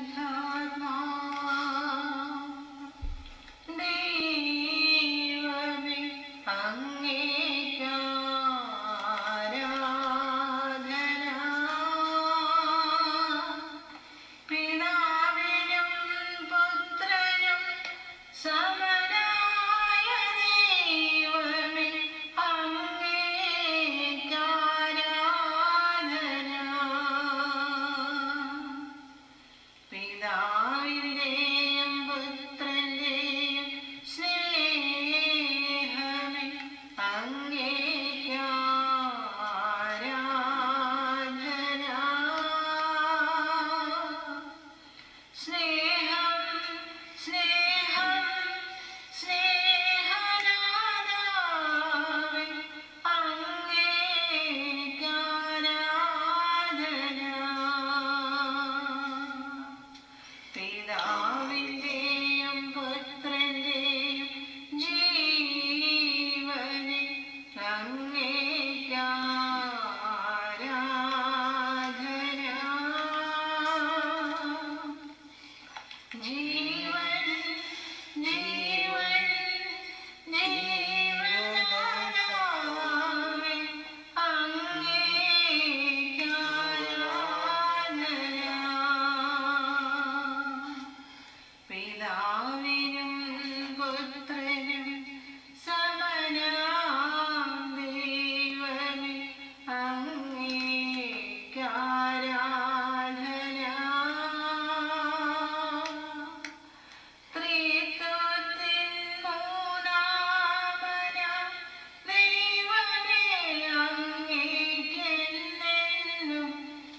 പരിശുദ്ധാത്മാ ദൈവമേ അങ്ങേക്കാരാധന പിതാവിനും പുത്രനും സമനായ ദൈവമേ അങ്ങേക്കാരാധന പിതാവിന്റെയും പുത്രന്റെയും സ്നേഹമേ അങ്ങേക്കാരാധന സ്നേഹം സ്നേഹം സ്നേഹനാദാവേ അങ്ങേക്കാരാധന പിതാവിന്റെയും പുത്രന്റെയും ജീവനെ അങ്ങേക്കാരാധന ജീവൻ ജീവൻ ജീവനാദാവേ അങ്ങേക്കാരാധന പിതാവിനും പുത്രനും സമനാം ദൈവമേ അങ്ങേക്കാരാധന ത്രിത്വത്തിൻ മൂന്നാമനാം ദൈവമേ അങ്ങേക്കെന്നെന്നും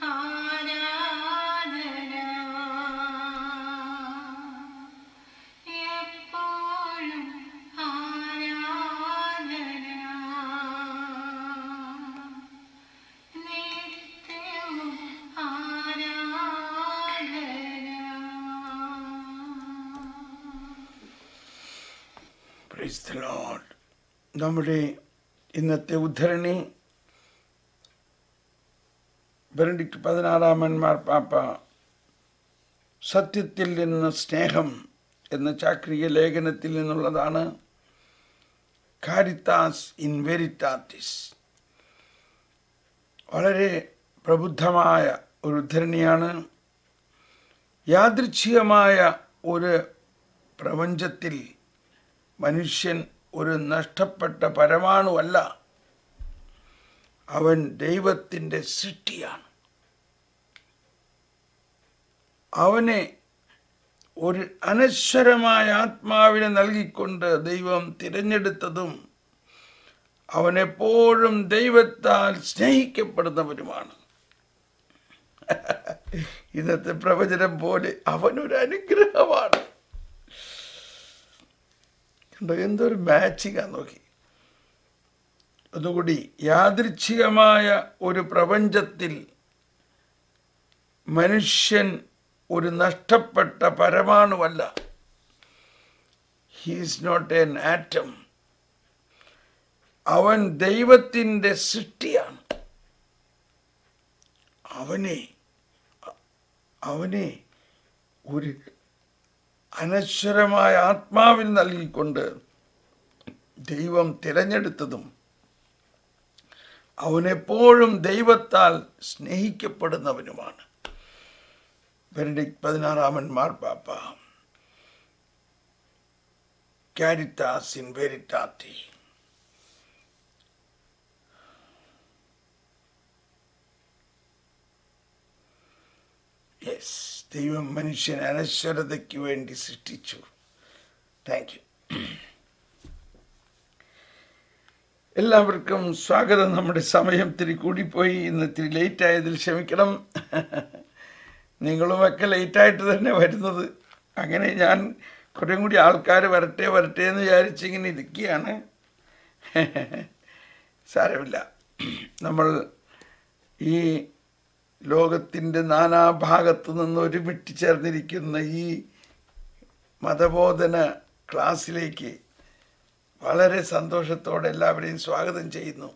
ആരാധന. എപ്പോഴും ആരാധന. നിത്യവും ആരാധന പ്രൈസ് ദ ലോർഡ് നമ്മുടെ ഇന്നത്തെ ഉദ്ധരണി ബെനഡിക്ട് പതിനാറാമന്മാർ പാപ്പ സത്യത്തിൽ നിന്ന് സ്നേഹം എന്ന ചാക്രിക ലേഖനത്തിൽ നിന്നുള്ളതാണ് കാരിത്താസ് ഇൻ വെരിറ്റാറ്റിസ് വളരെ പ്രബുദ്ധമായ ഒരു ഉദ്ധരണിയാണ് യാദൃച്ഛികമായ ഒരു പ്രപഞ്ചത്തിൽ മനുഷ്യൻ ഒരു നഷ്ടപ്പെട്ട പരമാണുവല്ല അവൻ ദൈവത്തിൻ്റെ സൃഷ്ടിയാണ് അവനെ ഒരു അനശ്വരമായ ആത്മാവിനെ നൽകിക്കൊണ്ട് ദൈവം തിരഞ്ഞെടുത്തതും അവനെപ്പോഴും ദൈവത്താൽ സ്നേഹിക്കപ്പെടുന്നവരുമാണ് ഇന്നത്തെ പ്രവചനം പോലെ അവനൊരു അനുഗ്രഹമാണ് കണ്ടോ എന്തൊരു മാച്ചിങ് നോക്കി ഒന്നുകൂടി യാദൃച്ഛികമായ ഒരു പ്രപഞ്ചത്തിൽ മനുഷ്യൻ ഒരു നഷ്ടപ്പെട്ട പരമാണുവല്ല ഹീസ് നോട്ട് എൻ ആറ്റം അവൻ ദൈവത്തിൻ്റെ സൃഷ്ടിയാണ് അവനെ അവനെ ഒരു അനശ്വരമായ ആത്മാവിൽ നൽകിക്കൊണ്ട് ദൈവം തിരഞ്ഞെടുത്തതും അവനെപ്പോഴും ദൈവത്താൽ സ്നേഹിക്കപ്പെടുന്നവനുമാണ് ബെനഡിക് പതിനാറാമൻ മാർപ്പാപ്പ കാരിത്താസ് ഇൻ വെരിറ്റാത്തി യെസ് ദൈവം മനുഷ്യനെ അനശ്വരതയ്ക്ക് വേണ്ടി സൃഷ്ടിച്ചു താങ്ക് യു എല്ലാവർക്കും സ്വാഗതം നമ്മുടെ സമയം ഇത്തിരി കൂടിപ്പോയി ഇന്ന് ഇത്തിരി ലേറ്റ് ആയതിൽ ക്ഷമിക്കണം നിങ്ങളുമൊക്കെ ലേറ്റായിട്ട് തന്നെ വരുന്നത് അങ്ങനെ ഞാൻ കുറേ കൂടി ആൾക്കാർ വരട്ടെ വരട്ടെ എന്ന് വിചാരിച്ചിങ്ങനെ ഇരിക്കുകയാണ് സാരമില്ല നമ്മൾ ഈ ലോകത്തിൻ്റെ നാനാഭാഗത്തു നിന്ന് ഒരുമിച്ച് ചേർന്നിരിക്കുന്ന ഈ മതബോധന ക്ലാസ്സിലേക്ക് വളരെ സന്തോഷത്തോടെ എല്ലാവരെയും സ്വാഗതം ചെയ്യുന്നു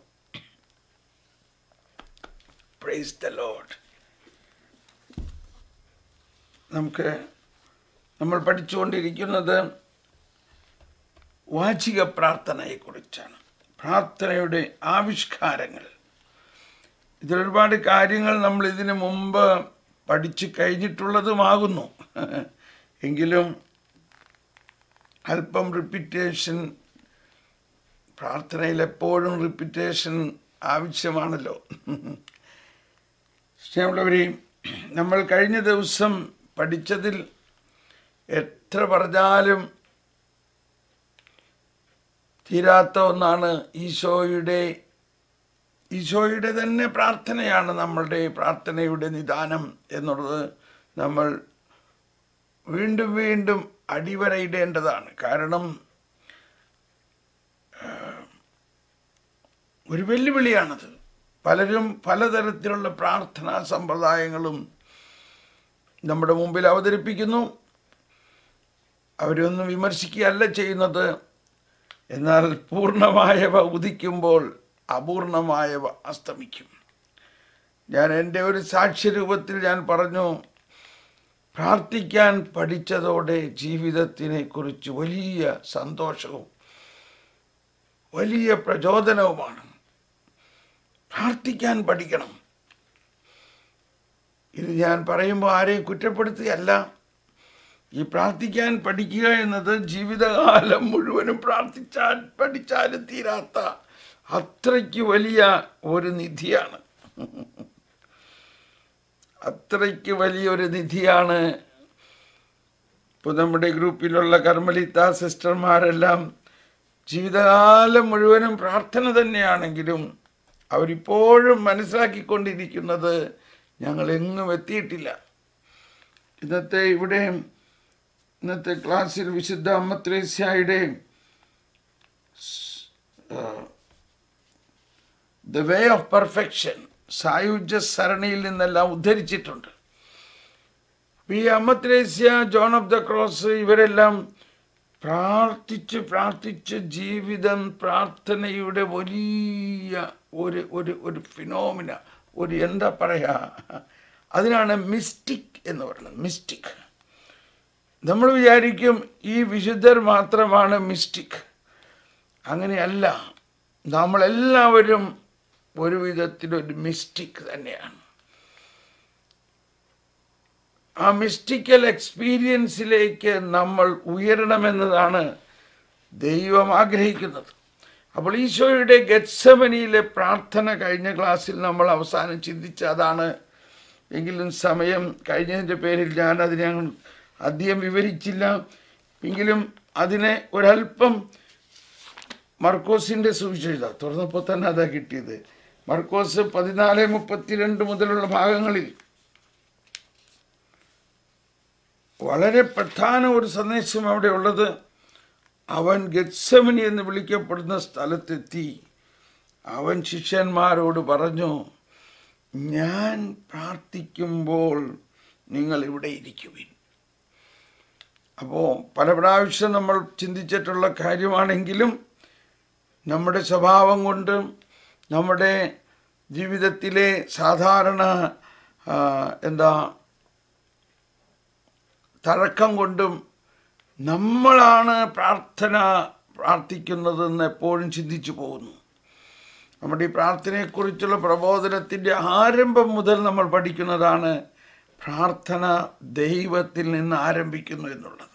പ്രൈസ് ദ ലോഡ് നമുക്ക് നമ്മൾ പഠിച്ചുകൊണ്ടിരിക്കുന്നത് വാചിക പ്രാർത്ഥനയെക്കുറിച്ചാണ് പ്രാർത്ഥനയുടെ ആവിഷ്കാരങ്ങൾ ഇതിലൊരുപാട് കാര്യങ്ങൾ നമ്മൾ ഇതിനു മുമ്പ് പഠിച്ചു കഴിഞ്ഞിട്ടുള്ളതുമാകുന്നു എങ്കിലും അല്പം റിപ്പീറ്റേഷൻ പ്രാർത്ഥനയിൽ എപ്പോഴും റിപ്പീറ്റേഷൻ ആവശ്യമാണല്ലോ സ്നേഹമുള്ളവരെയും നമ്മൾ കഴിഞ്ഞ ദിവസം പഠിച്ചതിൽ എത്ര പറഞ്ഞാലും തീരാത്ത ഒന്നാണ് ഈശോയുടെ ഈശോയുടെ തന്നെ പ്രാർത്ഥനയാണ് നമ്മളുടെ പ്രാർത്ഥനയുടെ നിദാനം എന്നുള്ളത് നമ്മൾ വീണ്ടും വീണ്ടും അടിവരയിടേണ്ടതാണ് കാരണം ആ, ഒരു വെല്ലുവിളിയാണത് പലരും പലതരത്തിലുള്ള പ്രാർത്ഥനാ സമ്പ്രദായങ്ങളും നമ്മുടെ മുമ്പിൽ അവതരിപ്പിക്കുന്നു അവരൊന്നും വിമർശിക്കുകയല്ല ചെയ്യുന്നത് എന്നാൽ പൂർണ്ണമായവ ഉദിക്കുമ്പോൾ അപൂർണമായവ അസ്തമിക്കും ഞാൻ എൻ്റെ ഒരു സാക്ഷ്യരൂപത്തിൽ ഞാൻ പറഞ്ഞു പ്രാർത്ഥിക്കാൻ പഠിച്ചതോടെ ജീവിതത്തിനെ കുറിച്ച് വലിയ സന്തോഷവും വലിയ പ്രചോദനവുമാണ് പ്രാർത്ഥിക്കാൻ പഠിക്കണം ഇത് ഞാൻ പറയുമ്പോൾ ആരെയും കുറ്റപ്പെടുത്തുകയല്ല ഈ പ്രാർത്ഥിക്കാൻ പഠിക്കുക എന്നത് ജീവിതകാലം മുഴുവനും പ്രാർത്ഥിച്ചാൽ പഠിച്ചാലും തീരാത്ത അത്രയ്ക്ക് വലിയ ഒരു നിധിയാണ് അത്രയ്ക്ക് വലിയൊരു നിധിയാണ് ഇപ്പോൾ നമ്മുടെ ഗ്രൂപ്പിലുള്ള കർമ്മലിത്ത സിസ്റ്റർമാരെല്ലാം ജീവിതകാലം മുഴുവനും പ്രാർത്ഥന തന്നെയാണെങ്കിലും അവരിപ്പോഴും മനസ്സിലാക്കിക്കൊണ്ടിരിക്കുന്നത് ഞങ്ങൾ എങ്ങും എത്തിയിട്ടില്ല ഇന്നത്തെ ഇവിടെ ഇന്നത്തെ ക്ലാസ്സിൽ വിശുദ്ധ അമ്മത്രേസ്യായുടെ ദ വേ ഓഫ് പെർഫെക്ഷൻ സായുജ്യ സരണിയിൽ നിന്നെല്ലാം ഉദ്ധരിച്ചിട്ടുണ്ട് ഈ Ammatresya John of the Cross ഇവരെല്ലാം പ്രാർത്ഥിച്ച് പ്രാർത്ഥിച്ച് ജീവിതം പ്രാർത്ഥനയുടെ വലിയ ഒരു ഒരു ഒരു ഫിനോമിന ഒരു എന്താ പറയാ അതിനാണ് മിസ്റ്റിക് എന്ന് പറയുന്നത് മിസ്റ്റിക് നമ്മൾ വിചാരിക്കും ഈ വിശുദ്ധർ മാത്രമാണ് മിസ്റ്റിക് അങ്ങനെയല്ല നമ്മളെല്ലാവരും ഒരു വിധത്തിലൊരു മിസ്റ്റിക് തന്നെയാണ് ആ മിസ്റ്റിക്കൽ എക്സ്പീരിയൻസിലേക്ക് നമ്മൾ ഉയരണമെന്നതാണ് ദൈവം ആഗ്രഹിക്കുന്നത് അപ്പോൾ ഈശോയുടെ ഗത്സമനിയിലെ പ്രാർത്ഥന കഴിഞ്ഞ ക്ലാസ്സിൽ നമ്മൾ അവസാനം ചിന്തിച്ച അതാണ് എങ്കിലും സമയം കഴിഞ്ഞതിൻ്റെ പേരിൽ ഞാൻ അതിനെ അങ്ങ് അധികം വിവരിച്ചില്ല എങ്കിലും അതിനെ ഒരല്പം മർക്കോസിൻ്റെ സുവിശേഷത തുറന്നപ്പോൾ തന്നെ അതാ കിട്ടിയത് മർക്കോസ് പതിനാല് മുപ്പത്തിരണ്ട് മുതലുള്ള ഭാഗങ്ങളിൽ വളരെ പ്രധാന ഒരു സന്ദേശം അവിടെ ഉള്ളത് അവൻ ഗത്സമനി എന്ന് വിളിക്കപ്പെടുന്ന സ്ഥലത്തെത്തി അവൻ ശിഷ്യന്മാരോട് പറഞ്ഞു ഞാൻ പ്രാർത്ഥിക്കുമ്പോൾ നിങ്ങൾ ഇവിടെ ഇരിക്കുവിൻ അപ്പോൾ പല പ്രാവശ്യം നമ്മൾ ചിന്തിച്ചിട്ടുള്ള കാര്യമാണെങ്കിലും നമ്മുടെ സ്വഭാവം കൊണ്ടും നമ്മുടെ ജീവിതത്തിലെ സാധാരണ ആ, എന്താ തഴക്കം കൊണ്ടും നമ്മളാണ് പ്രാർത്ഥന പ്രാർത്ഥിക്കുന്നതെന്ന് എപ്പോഴും ചിന്തിച്ചു പോകുന്നു നമ്മുടെ ഈ പ്രാർത്ഥനയെക്കുറിച്ചുള്ള പ്രബോധനത്തിൻ്റെ ആരംഭം മുതൽ നമ്മൾ പഠിക്കുന്നതാണ് പ്രാർത്ഥന ദൈവത്തിൽ നിന്ന് ആരംഭിക്കുന്നു എന്നുള്ളത്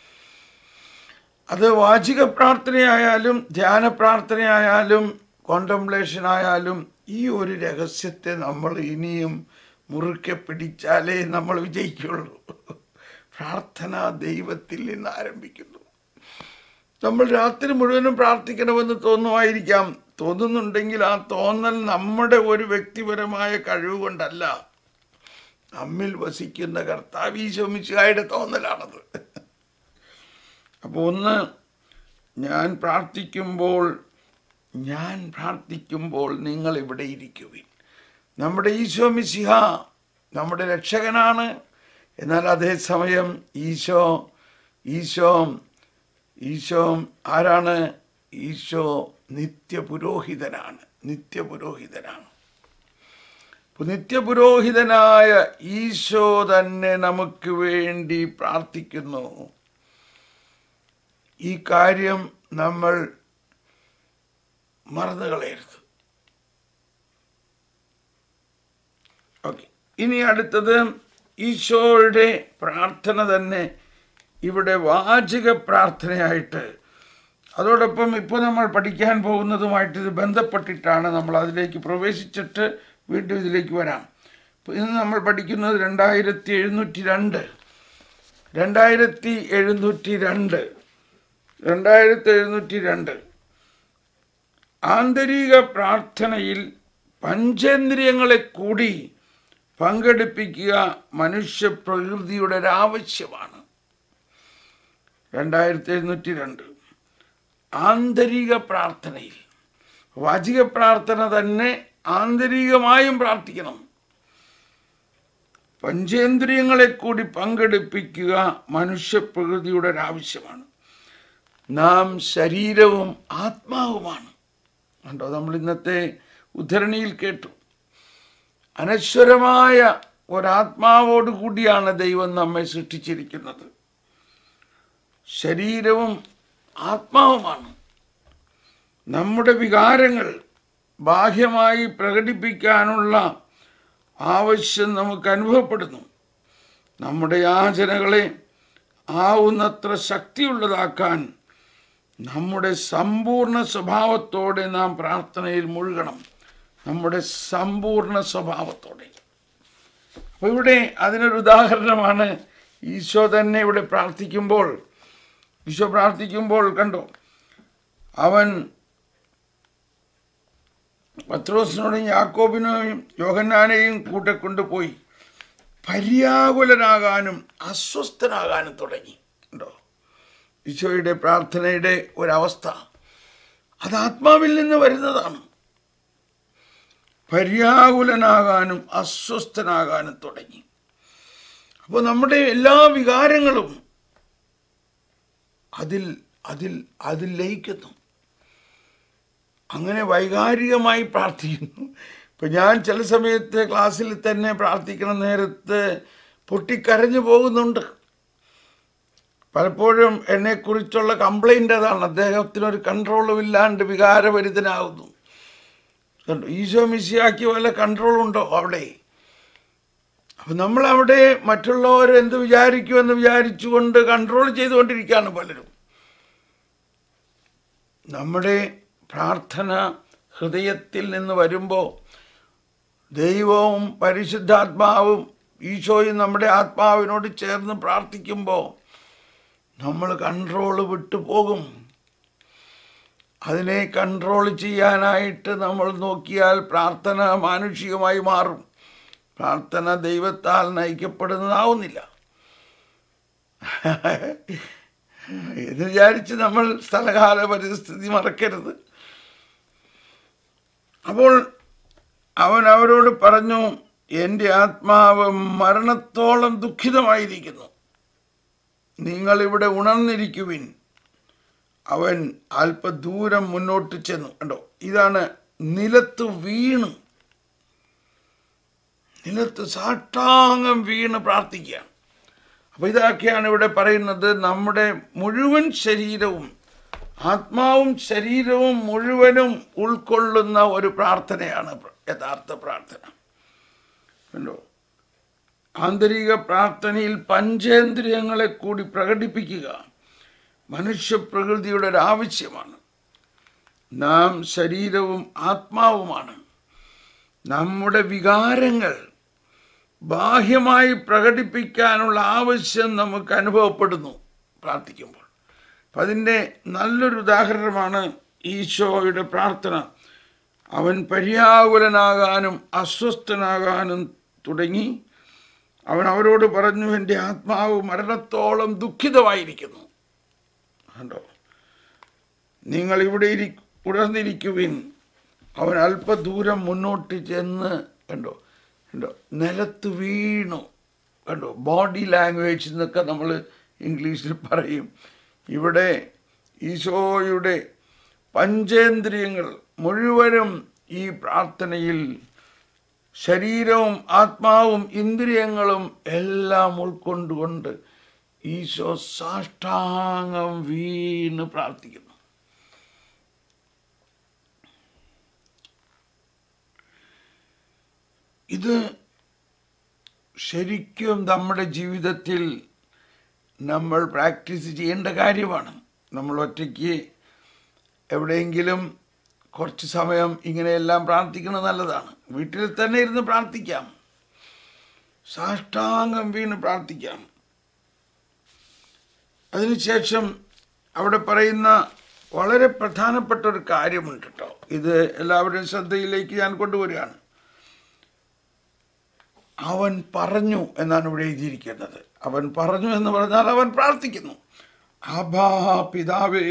അത് വാചിക പ്രാർത്ഥനയായാലും ധ്യാന പ്രാർത്ഥനയായാലും കോണ്ടംപ്ലേഷൻ ആയാലും ഈ ഒരു രഹസ്യത്തെ നമ്മൾ ഇനിയും മുറുക്കെ പിടിച്ചാലേ നമ്മൾ വിജയിക്കുള്ളൂ പ്രാർത്ഥന ദൈവത്തിൽ നിന്ന് ആരംഭിക്കുന്നു നമ്മൾ രാത്രി മുഴുവനും പ്രാർത്ഥിക്കണമെന്ന് തോന്നുമായിരിക്കാം തോന്നുന്നുണ്ടെങ്കിൽ ആ തോന്നൽ നമ്മുടെ ഒരു വ്യക്തിപരമായ കഴിവ് കൊണ്ടല്ല നമ്മിൽ വസിക്കുന്ന കർത്താവീശോമിശായുടെ തോന്നലാണത് അപ്പോൾ ഒന്ന് ഞാൻ പ്രാർത്ഥിക്കുമ്പോൾ ഞാൻ പ്രാർത്ഥിക്കുമ്പോൾ നിങ്ങൾ ഇവിടെ ഇരിക്കുവിൻ നമ്മുടെ ഈശോ മിശിഹ നമ്മുടെ രക്ഷകനാണ് എന്നാൽ അതേസമയം ഈശോ ഈശോ ഈശോ ആരാണ് ഈശോ നിത്യപുരോഹിതനാണ് നിത്യപുരോഹിതനാണ് നിത്യപുരോഹിതനായ ഈശോ തന്നെ നമുക്ക് വേണ്ടി പ്രാർത്ഥിക്കുന്നു ഈ കാര്യം നമ്മൾ മറന്നു കളയരുത് ഓക്കെ ഇനി അടുത്തത് ഈശോയുടെ പ്രാർത്ഥന തന്നെ ഇവിടെ വാചിക പ്രാർത്ഥനയായിട്ട് അതോടൊപ്പം ഇപ്പോൾ നമ്മൾ പഠിക്കാൻ പോകുന്നതുമായിട്ട് ഇത് ബന്ധപ്പെട്ടിട്ടാണ് നമ്മൾ അതിലേക്ക് പ്രവേശിച്ചിട്ട് വീണ്ടും ഇതിലേക്ക് വരാം ഇപ്പോൾ ഇന്ന് നമ്മൾ പഠിക്കുന്നത് രണ്ടായിരത്തി എഴുന്നൂറ്റി രണ്ട് രണ്ടായിരത്തി എഴുന്നൂറ്റി രണ്ട് രണ്ടായിരത്തി എഴുന്നൂറ്റി രണ്ട് ആന്തരിക പ്രാർത്ഥനയിൽ പഞ്ചേന്ദ്രിയങ്ങളെ കൂടി പങ്കെടുപ്പിക്കുക മനുഷ്യ പ്രകൃതിയുടെ ഒരാവശ്യമാണ് രണ്ടായിരത്തി എഴുന്നൂറ്റി രണ്ട് ആന്തരിക പ്രാർത്ഥനയിൽ വാചിക പ്രാർത്ഥന തന്നെ ആന്തരികമായും പ്രാർത്ഥിക്കണം പഞ്ചേന്ദ്രിയങ്ങളെ കൂടി പങ്കെടുപ്പിക്കുക മനുഷ്യ പ്രകൃതിയുടെ ഒരാവശ്യമാണ് നാം ശരീരവും ആത്മാവുമാണ് കണ്ടോ നമ്മൾ ഇന്നത്തെ ഉദ്ധരണിയിൽ കേട്ടു അനശ്വരമായ ഒരാത്മാവോട് കൂടിയാണ് ദൈവം നമ്മെ സൃഷ്ടിച്ചിരിക്കുന്നത് ശരീരവും ആത്മാവുമാണ് നമ്മുടെ വികാരങ്ങൾ ബാഹ്യമായി പ്രകടിപ്പിക്കാനുള്ള ആവശ്യം നമുക്ക് അനുഭവപ്പെടുന്നു നമ്മുടെ യാചനകളെ ആവുന്നത്ര ശക്തിയുള്ളതാക്കാൻ നമ്മുടെ സമ്പൂർണ്ണ സ്വഭാവത്തോടെ നാം പ്രാർത്ഥനയിൽ മുഴുകണം നമ്മുടെ സമ്പൂർണ്ണ സ്വഭാവത്തോടെ അപ്പോൾ ഇവിടെ അതിനൊരു ഉദാഹരണമാണ് ഈശോ തന്നെ ഇവിടെ പ്രാർത്ഥിക്കുമ്പോൾ ഈശോ പ്രാർത്ഥിക്കുമ്പോൾ കണ്ടോ അവൻ പത്രോസിനോടും യാക്കോബിനെയും യോഹന്നാനെയും കൂടെ കൊണ്ടുപോയി പര്യാകുലനാകാനും അസ്വസ്ഥനാകാനും തുടങ്ങി ഉണ്ടോ ഈശോയുടെ പ്രാർത്ഥനയുടെ ഒരവസ്ഥ അത് ആത്മാവിൽ നിന്ന് വരുന്നതാണ് പര്യാകുലനാകാനും അസ്വസ്ഥനാകാനും തുടങ്ങി അപ്പോൾ നമ്മുടെ എല്ലാ വികാരങ്ങളും അതിൽ അതിൽ അതിൽ ലയിക്കുന്നു അങ്ങനെ വൈകാരികമായി പ്രാർത്ഥിക്കുന്നു ഇപ്പം ഞാൻ ചില സമയത്ത് ക്ലാസ്സിൽ തന്നെ പ്രാർത്ഥിക്കണ നേരത്ത് പൊട്ടിക്കരഞ്ഞു പോകുന്നുണ്ട് പലപ്പോഴും എന്നെക്കുറിച്ചുള്ള കംപ്ലൈൻ്റ് അതാണ് അദ്ദേഹത്തിനൊരു കൺട്രോളും ഇല്ലാണ്ട് വികാരഭരിതനാകുന്നു കണ്ടോ ഈശോ മിസ്സിയാക്കി വല്ല കൺട്രോളുണ്ടോ അവിടെ അപ്പം നമ്മളവിടെ മറ്റുള്ളവർ എന്ത് വിചാരിക്കുമെന്ന് വിചാരിച്ചുകൊണ്ട് കൺട്രോൾ ചെയ്തുകൊണ്ടിരിക്കുകയാണ് പലരും നമ്മുടെ പ്രാർത്ഥന ഹൃദയത്തിൽ നിന്ന് വരുമ്പോൾ ദൈവവും പരിശുദ്ധാത്മാവും ഈശോയും നമ്മുടെ ആത്മാവിനോട് ചേർന്ന് പ്രാർത്ഥിക്കുമ്പോൾ നമ്മൾ കൺട്രോൾ വിട്ടു പോകും അതിനെ കൺട്രോൾ ചെയ്യാനായിട്ട് നമ്മൾ നോക്കിയാൽ പ്രാർത്ഥന മാനുഷികമായി മാറും പ്രാർത്ഥന ദൈവത്താൽ നയിക്കപ്പെടുന്നതാവുന്നില്ല എന്ന് വിചാരിച്ച് നമ്മൾ സ്ഥലകാല പരിസ്ഥിതി മറക്കരുത് അപ്പോൾ അവൻ അവരോട് പറഞ്ഞു എൻ്റെ ആത്മാവ് മരണത്തോളം ദുഃഖിതമായിരിക്കുന്നു നിങ്ങൾ ഇവിടെ ഉണർന്നിരിക്കുവിൻ അവൻ അല്പദൂരം മുന്നോട്ട് ചെന്നു കണ്ടോ ഇതാണ് നിലത്ത് വീണ് നിലത്ത് സാഷ്ടാംഗം വീണ് പ്രാർത്ഥിക്കുകയാണ് അപ്പോൾ ഇതൊക്കെയാണ് ഇവിടെ പറയുന്നത് നമ്മുടെ മുഴുവൻ ശരീരവും ആത്മാവും ശരീരവും മുഴുവനും ഉൾക്കൊള്ളുന്ന ഒരു പ്രാർത്ഥനയാണ് യഥാർത്ഥ പ്രാർത്ഥന കണ്ടോ ആന്തരിക പ്രാർത്ഥനയിൽ പഞ്ചേന്ദ്രിയങ്ങളെ കൂടി പ്രകടിപ്പിക്കുക മനുഷ്യപ്രകൃതിയുടെ ഒരു ആവശ്യമാണ് നാം ശരീരവും ആത്മാവുമാണ് നമ്മുടെ വികാരങ്ങൾ ബാഹ്യമായി പ്രകടിപ്പിക്കാനുള്ള ആവശ്യം നമുക്ക് അനുഭവപ്പെടുന്നു പ്രാർത്ഥിക്കുമ്പോൾ അപ്പം അതിൻ്റെ നല്ലൊരു ഉദാഹരണമാണ് ഈശോയുടെ പ്രാർത്ഥന അവൻ പര്യാകുലനാകാനും അസ്വസ്ഥനാകാനും തുടങ്ങി അവൻ അവരോട് പറഞ്ഞു എൻ്റെ ആത്മാവ് മരണത്തോളം ദുഃഖിതമായിരിക്കുന്നു കണ്ടോ നിങ്ങൾ ഇവിടെ ഇരി ഉണർന്നിരിക്കുവിൻ അവൻ അല്പദൂരം മുന്നോട്ട് ചെന്ന് കണ്ടോ കണ്ടോ നിലത്ത് വീണു കണ്ടോ ബോഡി ലാംഗ്വേജ് എന്നൊക്കെ നമ്മൾ ഇംഗ്ലീഷിൽ പറയും ഇവിടെ ഈശോയുടെ പഞ്ചേന്ദ്രിയങ്ങൾ മുഴുവനും ഈ പ്രാർത്ഥനയിൽ ശരീരവും ആത്മാവും ഇന്ദ്രിയങ്ങളും എല്ലാം ഉൾക്കൊണ്ടുകൊണ്ട് ഈശോ സാഷ്ടാംഗം വീണ് പ്രാർത്ഥിക്കുന്നു ഇത് ശരിക്കും നമ്മുടെ ജീവിതത്തിൽ നമ്മൾ പ്രാക്ടീസ് ചെയ്യേണ്ട കാര്യമാണ് നമ്മൾ ഒറ്റയ്ക്ക് എവിടെയെങ്കിലും കുറച്ച് സമയം ഇങ്ങനെയെല്ലാം പ്രാർത്ഥിക്കുന്നത് നല്ലതാണ് വീട്ടിൽ തന്നെ ഇരുന്ന് പ്രാർത്ഥിക്കാം സാഷ്ടാംഗം വീണ് പ്രാർത്ഥിക്കാം അതിനുശേഷം അവിടെ പറയുന്ന വളരെ പ്രധാനപ്പെട്ട ഒരു കാര്യമുണ്ട് കേട്ടോ ഇത് എല്ലാവരുടെയും ശ്രദ്ധയിലേക്ക് ഞാൻ കൊണ്ടുവരികയാണ് അവൻ പറഞ്ഞു എന്നാണ് ഇവിടെ എഴുതിയിരിക്കുന്നത് അവൻ പറഞ്ഞു എന്ന് പറഞ്ഞാൽ അവൻ പ്രാർത്ഥിക്കുന്നു അഭാ പിതാവേ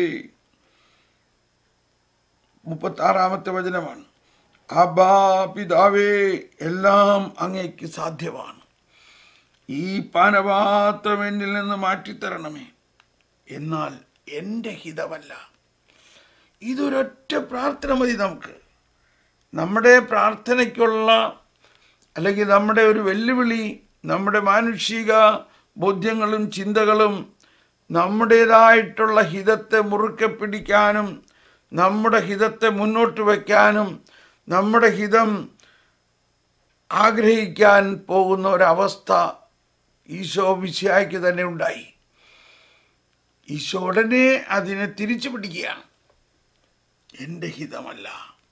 മുപ്പത്താറാമത്തെ വചനമാണ് അബാ പിതാവേ എല്ലാം അങ്ങേക്ക് സാധ്യമാണ് ഈ പാനപാത്രം എന്നിൽ നിന്ന് മാറ്റിത്തരണമേ എന്നാൽ എൻ്റെ ഹിതമല്ല ഇതൊരൊറ്റ പ്രാർത്ഥന മതി നമുക്ക് നമ്മുടെ പ്രാർത്ഥനയ്ക്കുള്ള അല്ലെങ്കിൽ നമ്മുടെ ഒരു വെല്ലുവിളി നമ്മുടെ മാനുഷിക ബോധ്യങ്ങളും ചിന്തകളും നമ്മുടേതായിട്ടുള്ള ഹിതത്തെ മുറുക്കെ പിടിക്കാനും നമ്മുടെ ഹിതത്തെ മുന്നോട്ട് വയ്ക്കാനും നമ്മുടെ ഹിതം ആഗ്രഹിക്കാൻ പോകുന്ന ഒരവസ്ഥ ഈശോ മിശിഹായ്ക്ക് തന്നെ ഉണ്ടായി ഈശോ ഉടനെ അതിനെ തിരിച്ചു പിടിക്കുകയാണ് എൻ്റെ ഹിതമല്ല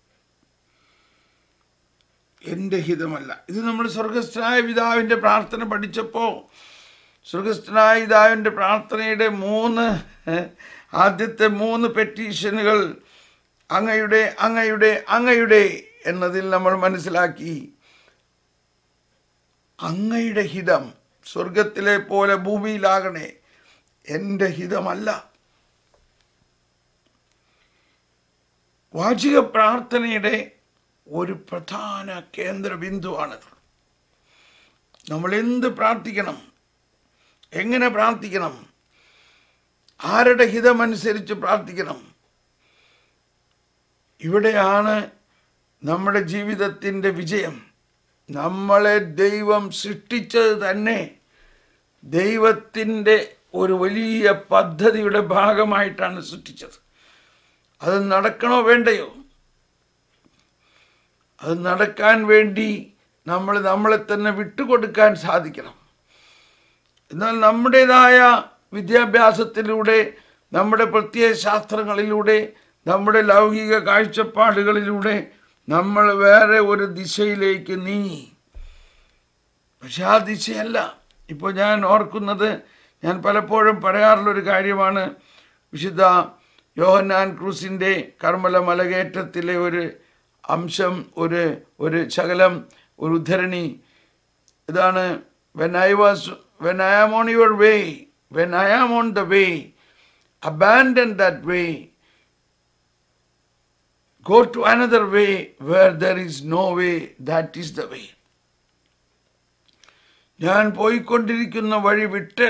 എൻ്റെ ഹിതമല്ല ഇത് നമ്മൾ സ്വർഗസ്ഥനായ പിതാവിൻ്റെ പ്രാർത്ഥന പഠിച്ചപ്പോൾ സ്വർഗസ്ഥനായ പിതാവിൻ്റെ പ്രാർത്ഥനയുടെ മൂന്ന് ആദ്യത്തെ മൂന്ന് പെറ്റീഷനുകൾ അങ്ങയുടെ അങ്ങയുടെ അങ്ങയുടെ എന്നതിൽ നമ്മൾ മനസ്സിലാക്കി അങ്ങയുടെ ഹിതം സ്വർഗത്തിലെ പോലെ ഭൂമിയിലാകണേ എൻ്റെ ഹിതമല്ല വാചിക പ്രാർത്ഥനയുടെ ഒരു പ്രധാന കേന്ദ്ര ബിന്ദുവാണിത് നമ്മൾ എന്ത് പ്രാർത്ഥിക്കണം എങ്ങനെ പ്രാർത്ഥിക്കണം ആരുടെ ഹിതമനുസരിച്ച് പ്രാർത്ഥിക്കണം ഇവിടെയാണ് നമ്മുടെ ജീവിതത്തിൻ്റെ വിജയം നമ്മളെ ദൈവം സൃഷ്ടിച്ചത് തന്നെ ദൈവത്തിൻ്റെ ഒരു വലിയ പദ്ധതിയുടെ ഭാഗമായിട്ടാണ് സൃഷ്ടിച്ചത് അത് നടക്കണോ വേണ്ടയോ അത് നടക്കാൻ വേണ്ടി നമ്മൾ നമ്മളെ തന്നെ വിട്ടുകൊടുക്കാൻ സാധിക്കണം എന്നാൽ നമ്മുടേതായ വിദ്യാഭ്യാസത്തിലൂടെ നമ്മുടെ പ്രത്യയ ശാസ്ത്രങ്ങളിലൂടെ നമ്മുടെ ലൗകിക കാഴ്ചപ്പാടുകളിലൂടെ നമ്മൾ വേറെ ഒരു ദിശയിലേക്ക് നീങ്ങി പക്ഷെ ആ ദിശയല്ല ഇപ്പോൾ ഞാൻ ഓർക്കുന്നത് ഞാൻ പലപ്പോഴും പറയാറുള്ളൊരു കാര്യമാണ് വിശുദ്ധ യോഹന്നാൻ ക്രൂസിൻ്റെ കർമ്മല മലകയറ്റത്തിലെ ഒരു അംശം ഒരു ഒരു ശകലം ഒരു ഉദ്ധരണി ഇതാണ് when I was when I am on your way when I am on the way abandon that way go to another way where there is no way that is the way ഞാൻ പോയിക്കൊണ്ടിരിക്കുന്ന വഴി വിട്ട്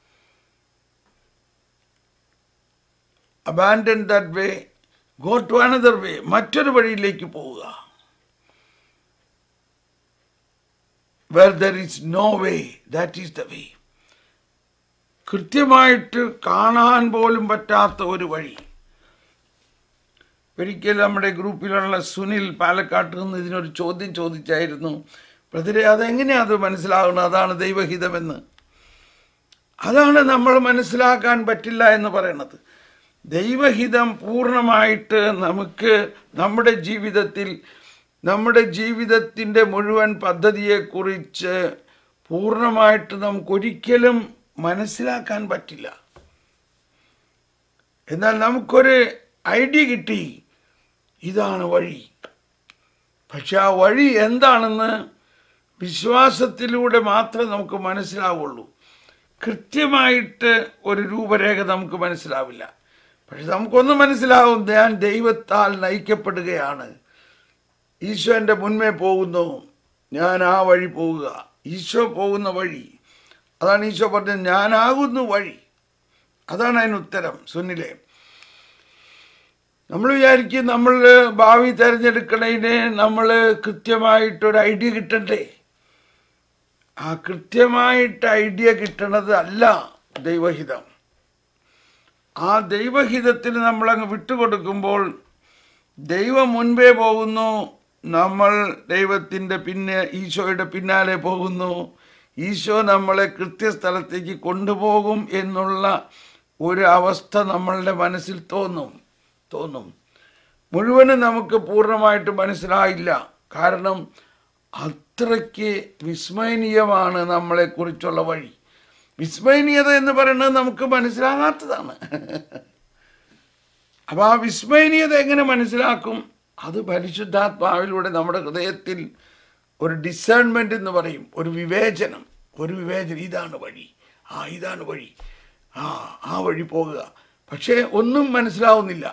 abandon that way go to another way മറ്റൊരു വഴിയിലേക്ക് പോവുക where there is no way that is the way കൃത്യമായിട്ട് കാണാൻ പോലും പറ്റാത്ത ഒരു വഴി ഒരിക്കൽ നമ്മുടെ ഗ്രൂപ്പിലുള്ള സുനിൽ പാലക്കാട്ട് നിന്ന് ഇതിനൊരു ചോദ്യം ചോദിച്ചായിരുന്നു ബ്രദറെ അതെങ്ങനെയാ അത് മനസ്സിലാകുന്നത് അതാണ് ദൈവഹിതമെന്ന് അതാണ് നമ്മൾ മനസ്സിലാക്കാൻ പറ്റില്ല എന്ന് പറയുന്നത് ദൈവഹിതം പൂർണ്ണമായിട്ട് നമുക്ക് നമ്മുടെ ജീവിതത്തിൽ നമ്മുടെ ജീവിതത്തിൻ്റെ മുഴുവൻ പദ്ധതിയെക്കുറിച്ച് പൂർണ്ണമായിട്ട് നമുക്കൊരിക്കലും മനസ്സിലാക്കാൻ പറ്റില്ല എന്നാൽ നമുക്കൊരു ഐഡിയ കിട്ടി ഇതാണ് വഴി പക്ഷെ ആ വഴി എന്താണെന്ന് വിശ്വാസത്തിലൂടെ മാത്രമേ നമുക്ക് മനസ്സിലാവുള്ളൂ കൃത്യമായിട്ട് ഒരു രൂപരേഖ നമുക്ക് മനസ്സിലാവില്ല പക്ഷെ നമുക്കൊന്ന് മനസ്സിലാവും ഞാൻ ദൈവത്താൽ നയിക്കപ്പെടുകയാണ് ഈശോ എൻ്റെ മുൻമേ പോകുന്നു ഞാൻ ആ വഴി പോവുക ഈശോ പോകുന്ന വഴി അതാണ് ഈശോ പറഞ്ഞത് ഞാനാകുന്നു വഴി അതാണ് അതിന് ഉത്തരം സുനിലെ നമ്മൾ വിചാരിക്കും നമ്മൾ ഭാവി തിരഞ്ഞെടുക്കണതിന് നമ്മൾ കൃത്യമായിട്ടൊരു ഐഡിയ കിട്ടണ്ടേ ആ കൃത്യമായിട്ട് ഐഡിയ കിട്ടണത് അല്ല ദൈവഹിതം ആ ദൈവഹിതത്തിന് നമ്മളങ്ങ് വിട്ടുകൊടുക്കുമ്പോൾ ദൈവം മുൻപേ പോകുന്നു നമ്മൾ ദൈവത്തിൻ്റെ പിന്നെ ഈശോയുടെ പിന്നാലെ പോകുന്നു ഈശോ നമ്മളെ കൃത്യസ്ഥലത്തേക്ക് കൊണ്ടുപോകും എന്നുള്ള ഒരു അവസ്ഥ നമ്മളുടെ മനസ്സിൽ തോന്നും തോന്നും മുഴുവനും നമുക്ക് പൂർണ്ണമായിട്ട് മനസ്സിലായില്ല കാരണം അത്രയ്ക്ക് വിസ്മയനീയമാണ് നമ്മളെക്കുറിച്ചുള്ള വഴി വിസ്മയനീയത എന്ന് പറയുന്നത് നമുക്ക് മനസ്സിലാകാത്തതാണ് അപ്പോൾ ആ വിസ്മയനീയത എങ്ങനെ മനസ്സിലാക്കും അത് പരിശുദ്ധാത്മാവിലൂടെ നമ്മുടെ ഹൃദയത്തിൽ ഒരു ഡിസേൺമെൻ്റ് എന്ന് പറയും ഒരു വിവേചനം ഒരു വിവേചനം ഇതാണ് വഴി ആ ഇതാണ് വഴി ആ ആ വഴി പോകുക പക്ഷേ ഒന്നും മനസ്സിലാവുന്നില്ല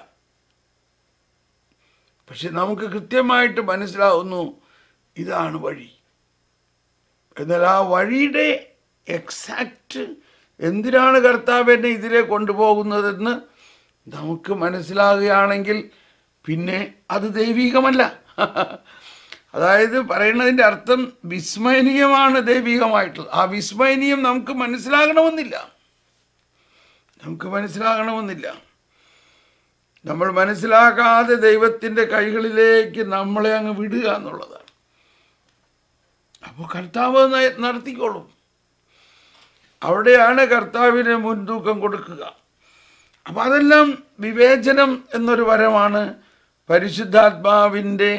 പക്ഷെ നമുക്ക് കൃത്യമായിട്ട് മനസ്സിലാവുന്നു ഇതാണ് വഴി എന്നാൽ ആ വഴിയുടെ എക്സാക്റ്റ് എന്തിനാണ് കർത്താവ് എന്നെ ഇതിലെ കൊണ്ടുപോകുന്നതെന്ന് നമുക്ക് മനസ്സിലാകുകയാണെങ്കിൽ പിന്നെ അത് ദൈവികമല്ല അതായത് പറയുന്നതിൻ്റെ അർത്ഥം വിസ്മയനീയമാണ് ദൈവികമായിട്ടുള്ളത് ആ വിസ്മയനീയം നമുക്ക് മനസ്സിലാകണമെന്നില്ല നമുക്ക് മനസ്സിലാകണമെന്നില്ല നമ്മൾ മനസ്സിലാക്കാതെ ദൈവത്തിൻ്റെ കൈകളിലേക്ക് നമ്മളെ അങ്ങ് വിടുക എന്നുള്ളതാണ് അപ്പോൾ കർത്താവ് ന- നടത്തിക്കോളും അവിടെയാണ് കർത്താവിന് മുൻതൂക്കം കൊടുക്കുക അപ്പം അതെല്ലാം വിവേചനം എന്നൊരു വരമാണ് പരിശുദ്ധാത്മാവിൻ്റെ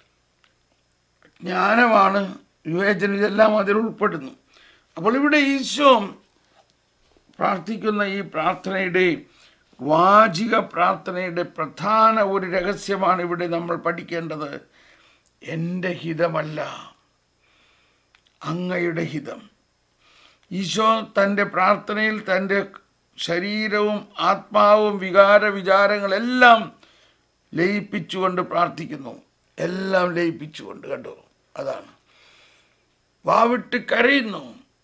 ജ്ഞാനമാണ് വിവേചനം ഇതെല്ലാം അതിൽ ഉൾപ്പെടുന്നു അപ്പോൾ ഇവിടെ ഈശോ പ്രാർത്ഥിക്കുന്ന ഈ പ്രാർത്ഥനയുടെ വാചിക പ്രാർത്ഥനയുടെ പ്രധാന ഒരു രഹസ്യമാണ് ഇവിടെ നമ്മൾ പഠിക്കേണ്ടത് എൻ്റെ ഹിതമല്ല അങ്ങയുടെ ഹിതം ഈശോ തൻ്റെ പ്രാർത്ഥനയിൽ തൻ്റെ ശരീരവും ആത്മാവും വികാര വിചാരങ്ങളെല്ലാം ലയിപ്പിച്ചുകൊണ്ട് പ്രാർത്ഥിക്കുന്നു എല്ലാം ലയിപ്പിച്ചുകൊണ്ട് കണ്ടോ അതാണ് വാവിട്ട് കരയുന്നു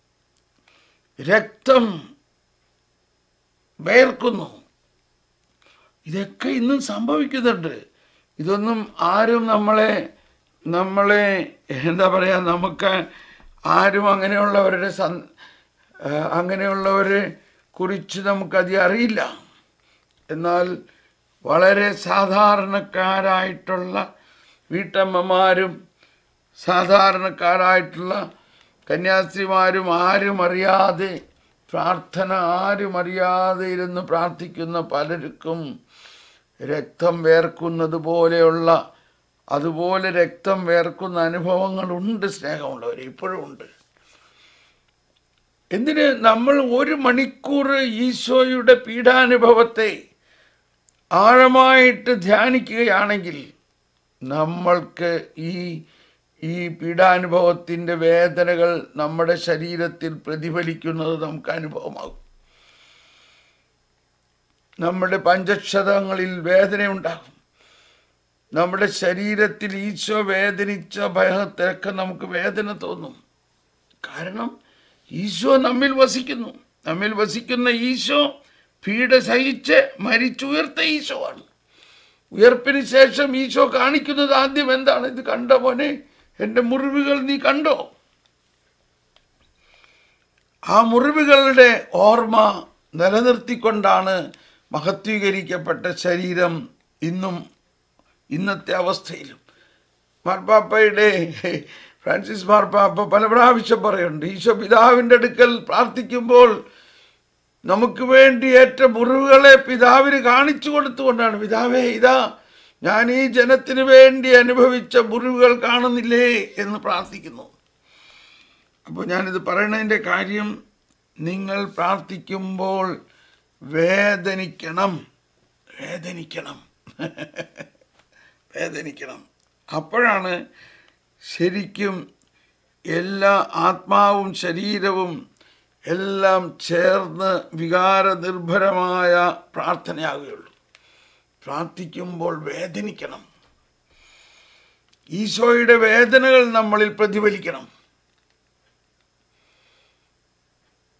രക്തം വേർക്കുന്നു ഇതൊക്കെ ഇന്നും സംഭവിക്കുന്നുണ്ട് ഇതൊന്നും ആരും നമ്മളെ നമ്മളെ എന്താ പറയുക നമുക്ക് ആരും അങ്ങനെയുള്ളവരുടെ സൻ ആ, അങ്ങനെയുള്ളവരെ കുറിച്ച് നമുക്കധികം അറിയില്ല എന്നാൽ വളരെ സാധാരണക്കാരായിട്ടുള്ള വീട്ടമ്മമാരും സാധാരണക്കാരായിട്ടുള്ള കന്യാസ്ത്രീമാരും ആരും അറിയാതെ പ്രാർത്ഥന ആരും അറിയാതെ ഇരുന്ന് പ്രാർത്ഥിക്കുന്ന പലർക്കും രക്തം വേർക്കുന്നത് പോലെയുള്ള അതുപോലെ രക്തം വേർക്കുന്ന അനുഭവങ്ങളുണ്ട് സ്നേഹമുള്ളവർ ഇപ്പോഴും ഉണ്ട് എന്തിന് നമ്മൾ ഒരു മണിക്കൂർ ഈശോയുടെ പീഡാനുഭവത്തെ ആഴമായിട്ട് ധ്യാനിക്കുകയാണെങ്കിൽ നമ്മൾക്ക് ഈ ഈ പീഡാനുഭവത്തിൻ്റെ വേദനകൾ നമ്മുടെ ശരീരത്തിൽ പ്രതിഫലിക്കുന്നത് നമുക്ക് അനുഭവമാകും നമ്മുടെ പഞ്ചക്ഷതങ്ങളിൽ വേദനയുണ്ടാകും നമ്മുടെ ശരീരത്തിൽ ഈശോ വേദനിച്ച ഭയത്തിലൊക്കെ നമുക്ക് വേദന തോന്നും കാരണം ഈശോ നമ്മിൽ വസിക്കുന്നു നമ്മിൽ വസിക്കുന്ന ഈശോ പീഡ സഹിച്ച് മരിച്ചുയർത്ത ഈശോ ആണ് ഉയർപ്പിന് ശേഷം ഈശോ കാണിക്കുന്നത് ആദ്യം എന്താണ് ഇത് കണ്ട മോനെ എൻ്റെ മുറിവുകൾ നീ കണ്ടോ ആ മുറിവുകളുടെ ഓർമ്മ നിലനിർത്തിക്കൊണ്ടാണ് മഹത്വീകരിക്കപ്പെട്ട ശരീരം ഇന്നും ഇന്നത്തെ അവസ്ഥയിലും മാർപ്പാപ്പയുടെ ഫ്രാൻസിസ് മാർപ്പാപ്പ പല പ്രാവശ്യം പറയുന്നുണ്ട് ഈശോ പിതാവിൻ്റെ അടുക്കൽ പ്രാർത്ഥിക്കുമ്പോൾ നമുക്ക് വേണ്ടി ഏറ്റ മുറിവുകളെ പിതാവിന് കാണിച്ചു കൊടുത്തുകൊണ്ടാണ് പിതാവേ ഇതാ ഞാൻ ഈ ജനത്തിന് വേണ്ടി അനുഭവിച്ച മുറിവുകൾ കാണുന്നില്ലേ എന്ന് പ്രാർത്ഥിക്കുന്നു അപ്പോൾ ഞാനിത് പറയണതിൻ്റെ കാര്യം നിങ്ങൾ പ്രാർത്ഥിക്കുമ്പോൾ വേദനിക്കണം വേദനിക്കണം വേദനിക്കണം അപ്പോഴാണ് ശരിക്കും എല്ലാ ആത്മാവും ശരീരവും എല്ലാം ചേർന്ന് വികാരനിർഭരമായ പ്രാർത്ഥനയാകുകയുള്ളൂ പ്രാർത്ഥിക്കുമ്പോൾ വേദനിക്കണം ഈശോയുടെ വേദനകൾ നമ്മളിൽ പ്രതിഫലിക്കണം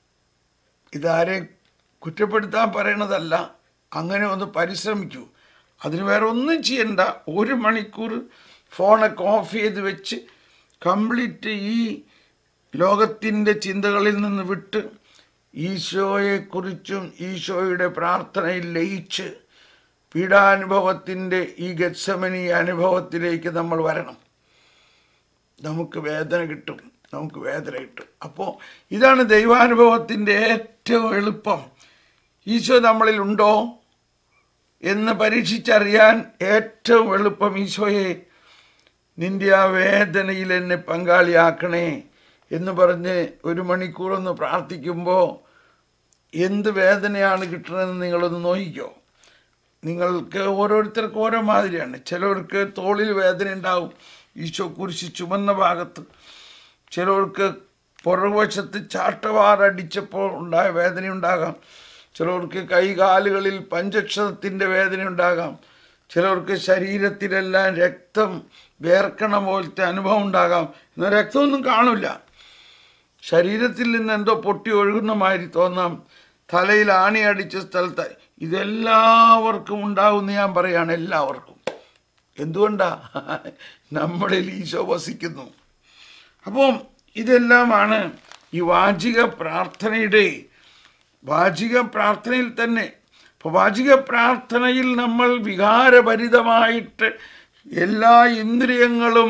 ഇതാരെ കുറ്റപ്പെടുത്താൻ പറയണതല്ല അങ്ങനെ ഒന്ന് പരിശ്രമിക്കൂ അതിന് വേറെ ഒന്നും ചെയ്യണ്ട ഒരു മണിക്കൂർ ഫോണൊക്കെ ഓഫ് ചെയ്ത് വെച്ച് കംപ്ലീറ്റ് ഈ ലോകത്തിൻ്റെ ചിന്തകളിൽ നിന്ന് വിട്ട് ഈശോയെക്കുറിച്ചും ഈശോയുടെ പ്രാർത്ഥനയിൽ ലയിച്ച് പീഡാനുഭവത്തിൻ്റെ ഈ ഗത്സമനി അനുഭവത്തിലേക്ക് നമ്മൾ വരണം നമുക്ക് വേദന കിട്ടും നമുക്ക് വേദന കിട്ടും അപ്പോൾ ഇതാണ് ദൈവാനുഭവത്തിൻ്റെ ഏറ്റവും എളുപ്പം ഈശോ നമ്മളിൽ ഉണ്ടോ എന്ന് പരീക്ഷിച്ചറിയാൻ ഏറ്റവും എളുപ്പം ഈശോയെ നിന്റെ ആ വേദനയിൽ എന്നെ പങ്കാളിയാക്കണേ എന്ന് പറഞ്ഞ് ഒരു മണിക്കൂറൊന്ന് പ്രാർത്ഥിക്കുമ്പോൾ എന്ത് വേദനയാണ് കിട്ടുന്നതെന്ന് നിങ്ങളൊന്ന് നോക്കിക്കോ നിങ്ങൾക്ക് ഓരോരുത്തർക്കും ഓരോ മാതിരിയാണ് ചിലവർക്ക് തോളിൽ വേദന ഉണ്ടാവും ഈശോ കുരിശ് ചുമന്ന ഭാഗത്ത് ചിലവർക്ക് പുറകുവശത്ത് ചാട്ടവാറടിച്ചപ്പോൾ ഉണ്ടായ വേദന ഉണ്ടാകാം ചിലവർക്ക് കൈകാലുകളിൽ പഞ്ചക്ഷതത്തിൻ്റെ വേദന ഉണ്ടാകാം ചിലവർക്ക് ശരീരത്തിലെല്ലാം രക്തം വേർക്കണ പോലത്തെ അനുഭവം ഉണ്ടാകാം എന്നാൽ രക്തമൊന്നും കാണില്ല ശരീരത്തിൽ നിന്ന് എന്തോ പൊട്ടി ഒഴുകുന്ന മാതിരി തോന്നാം തലയിൽ ആണി അടിച്ച സ്ഥലത്ത് ഇതെല്ലാവർക്കും ഉണ്ടാകുമെന്ന് ഞാൻ പറയാണ് എല്ലാവർക്കും എന്തുകൊണ്ടാ നമ്മളിൽ ഈശോ വസിക്കുന്നു അപ്പം ഇതെല്ലാമാണ് ഈ വാചിക പ്രാർത്ഥനയുടെ വാചിക പ്രാർത്ഥനയിൽ തന്നെ അപ്പോൾ വാചിക പ്രാർത്ഥനയിൽ നമ്മൾ വികാരഭരിതമായിട്ട് എല്ലാ ഇന്ദ്രിയങ്ങളും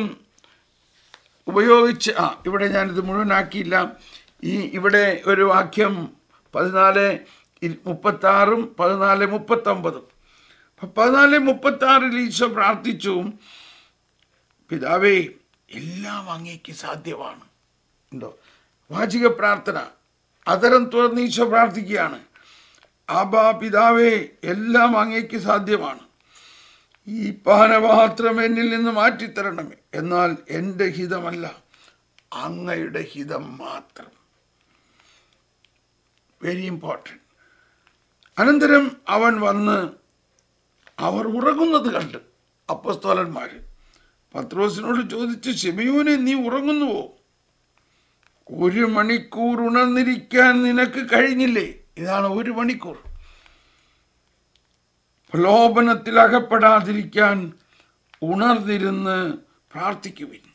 ഉപയോഗിച്ച് ആ ഇവിടെ ഞാനിത് മുഴുവനാക്കിയില്ല ഈ ഇവിടെ ഒരു വാക്യം പതിനാല് മുപ്പത്താറും പതിനാല് മുപ്പത്തൊമ്പതും അപ്പം പതിനാല് മുപ്പത്താറിൽ ഈശോ പ്രാർത്ഥിച്ചു പിതാവേ എല്ലാം അങ്ങേക്ക് സാധ്യമാണ് ഉണ്ടോ വാചിക പ്രാർത്ഥന അതരം തുറന്ന് ഈശോ പ്രാർത്ഥിക്കുകയാണ് ആബാ പിതാവേ എല്ലാം അങ്ങേക്ക് സാധ്യമാണ് ഈ പാനപാത്രം എന്നിൽ നിന്ന് മാറ്റിത്തരണമേ എന്നാൽ എൻ്റെ ഹിതമല്ല അങ്ങയുടെ ഹിതം മാത്രം വെരി ഇമ്പോർട്ടൻറ്റ് അനന്തരം അവൻ വന്ന് അവർ ഉറങ്ങുന്നത് കണ്ട് അപ്പസ്തോലന്മാർ പത്രോസിനോട് ചോദിച്ചു ശിമയോനെ നീ ഉറങ്ങുന്നുവോ ഒരു മണിക്കൂർ ഉണർന്നിരിക്കാൻ നിനക്ക് കഴിഞ്ഞില്ലേ ഇതാണ് ഒരു മണിക്കൂർ പ്രലോഭനത്തിൽ അകപ്പെടാതിരിക്കാൻ ഉണർന്നിരുന്ന് പ്രാർത്ഥിക്കുവിൻ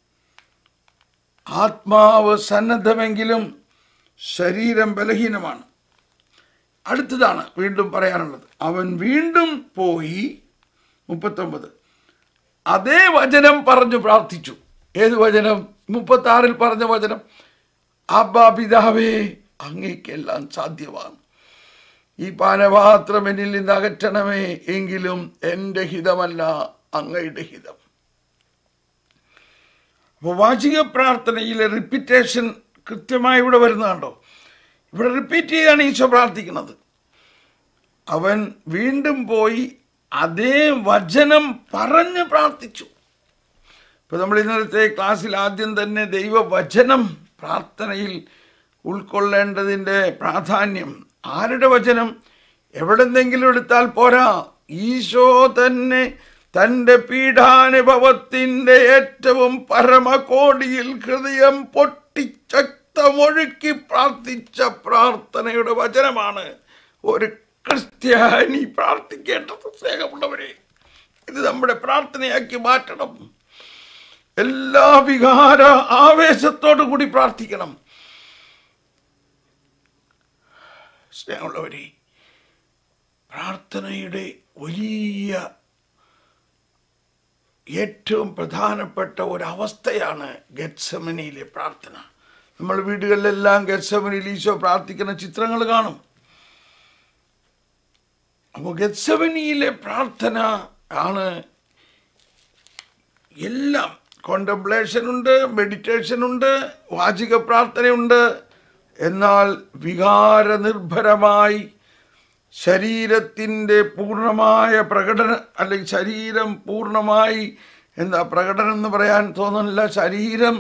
ആത്മാവ് സന്നദ്ധമെങ്കിലും ശരീരം ബലഹീനമാണ് അടുത്തതാണ് വീണ്ടും പറയാനുള്ളത് അവൻ വീണ്ടും പോയി മുപ്പത്തൊമ്പത് അതേ വചനം പറഞ്ഞു പ്രാർത്ഥിച്ചു ഏത് വചനം മുപ്പത്തി ആറിൽ പറഞ്ഞ വചനം അബ്ബാ പിതാവേ അങ്ങേക്കെല്ലാം സാധ്യമാണ് ഈ പാനപാത്രം എന്നിൽ നിന്ന് അകറ്റണമേ എങ്കിലും എൻ്റെ ഹിതമല്ല അങ്ങയുടെ ഹിതം അപ്പോൾ വാചിക പ്രാർത്ഥനയിലെ റിപ്പീറ്റേഷൻ കൃത്യമായി ഇവിടെ വരുന്നതുണ്ടോ ഇവിടെ റിപ്പീറ്റ് ചെയ്താണ് ഈശോ പ്രാർത്ഥിക്കുന്നത് അവൻ വീണ്ടും പോയി അതേ വചനം പറഞ്ഞ് പ്രാർത്ഥിച്ചു ഇപ്പൊ നമ്മൾ ഇന്നലത്തെ ക്ലാസ്സിൽ ആദ്യം തന്നെ ദൈവവചനം പ്രാർത്ഥനയിൽ ഉൾക്കൊള്ളേണ്ടതിൻ്റെ പ്രാധാന്യം ആരുടെ വചനം എവിടെന്തെങ്കിലും എടുത്താൽ പോരാ ഈശോ തന്നെ തൻ്റെ പീഠാനുഭവത്തിൻ്റെ ഏറ്റവും പരമകോടിയിൽ ഹൃദയം പൊട്ടിച്ചക്തമൊഴുക്കി പ്രാർത്ഥിച്ച പ്രാർത്ഥനയുടെ വചനമാണ് ഒരു ക്രിസ്ത്യാനി പ്രാർത്ഥിക്കേണ്ടത് സ്നേഹമുള്ളവരെ ഇത് നമ്മുടെ പ്രാർത്ഥനയാക്കി മാറ്റണം എല്ലാ വികാര ആവേശത്തോടു കൂടി പ്രാർത്ഥിക്കണം സ്നേഹമുള്ളവരെ പ്രാർത്ഥനയുടെ വലിയ ഏറ്റവും പ്രധാനപ്പെട്ട ഒരവസ്ഥയാണ് ഗത്സമനിയിലെ പ്രാർത്ഥന നമ്മൾ വീടുകളിലെല്ലാം ഗത്സമനിയിൽ ഈശോ പ്രാർത്ഥിക്കുന്ന ചിത്രങ്ങൾ കാണും അപ്പോൾ ഗത്സമനിയിലെ പ്രാർത്ഥന ആണ് എല്ലാം കോണ്ടംപ്ലേഷൻ ഉണ്ട് മെഡിറ്റേഷൻ ഉണ്ട് വാചിക പ്രാർത്ഥനയുണ്ട് എന്നാൽ വികാരനിർഭരമായി ശരീരത്തിൻ്റെ പൂർണ്ണമായ പ്രകടനം അല്ലെങ്കിൽ ശരീരം പൂർണ്ണമായി എന്താ പ്രകടനം എന്ന് പറയാൻ തോന്നുന്നില്ല ശരീരം